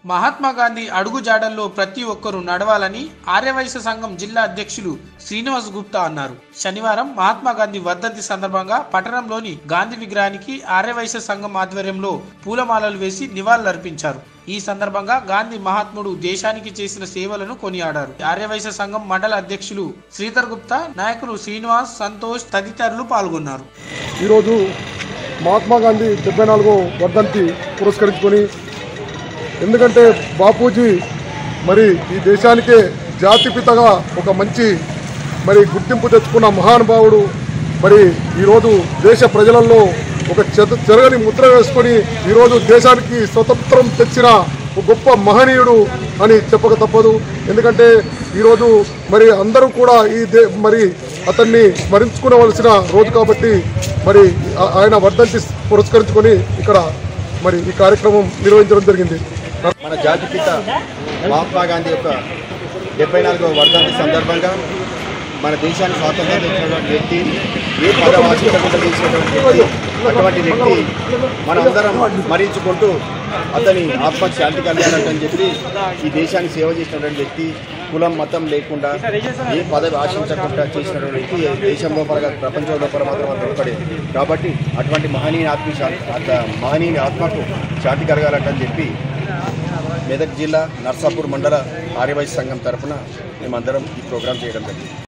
మహాత్మా గాంధీ అడుగు జాడల్లో ప్రతి ఒక్కరూ నడవాలని ఆర్యవైశ్య సంఘం జిల్లా అధ్యక్షులు శ్రీనివాస్ గుప్తా అన్నారు శనివారం మహాత్మా గాంధీ వర్ధంతి సందర్భంగా పట్టణంలోని గాంధీ విగ్రహానికి ఆర్యవైశ్య సంఘం ఆధ్వర్యంలో పూలమాలలు వేసి నివాళులర్పించారు ఈ సందర్భంగా గాంధీ మహాత్ముడు దేశానికి చేసిన సేవలను కొనియాడారు ఆర్యవైశ్య సంఘం మండల అధ్యక్షులు శ్రీధర్ గుప్తా నాయకులు శ్రీనివాస్ సంతోష్ తదితరులు పాల్గొన్నారు ఈరోజు మహాత్మా గాంధీ డెబ్బై నాలుగో వర్ధంతి పురస్కరించుకొని ఎందుకంటే బాపూజీ మరి ఈ దేశానికే జాతిపితగా ఒక మంచి మరి గుర్తింపు తెచ్చుకున్న మహానుభావుడు మరి ఈరోజు దేశ ప్రజలలో ఒక చెద చెరగని ముద్ర వేసుకొని ఈరోజు దేశానికి స్వతంత్రం తెచ్చిన ఒక గొప్ప మహనీయుడు అని చెప్పక తప్పదు ఎందుకంటే ఈరోజు మరి అందరూ కూడా ఈ దే మరి అతన్ని స్మరించుకోవలసిన రోజు కాబట్టి మరి ఆ- ఆయన వర్ధంతి పురస్కరించుకొని ఇక్కడ మరి ఈ కార్యక్రమం నిర్వహించడం జరిగింది మన జాతిపిత మహాత్మా గాంధీ యొక్క డెబ్బై నాలుగవ వర్ధంతి సందర్భంగా మన దేశానికి స్వాతంత్రం తెచ్చినటువంటి వ్యక్తి ఏ పదవాసి చేసినటువంటి వ్యక్తి అటువంటి వ్యక్తి మనందరం స్మరించుకుంటూ అతని ఆత్మ శాంతి కలగాలని చెప్పి ఈ దేశానికి సేవ చేసినటువంటి వ్యక్తి కులం మతం లేకుండా ఏ పదవి ఆశించకుండా చేసినటువంటి వ్యక్తి ఈ దేశం లోపల కాదు, ప్రపంచం లోపల మాత్రం అతను ఒక్కడే కాబట్టి అటువంటి మహనీయ ఆత్మ శాంతి అత- మహనీయ ఆత్మకు శాంతి కలగాలని చెప్పి మెదక్ జిల్లా నర్సాపూర్ మండల ఆర్యవైశ్య సంఘం తరఫున మేమందరం ఈ ప్రోగ్రాం చేయడం జరిగింది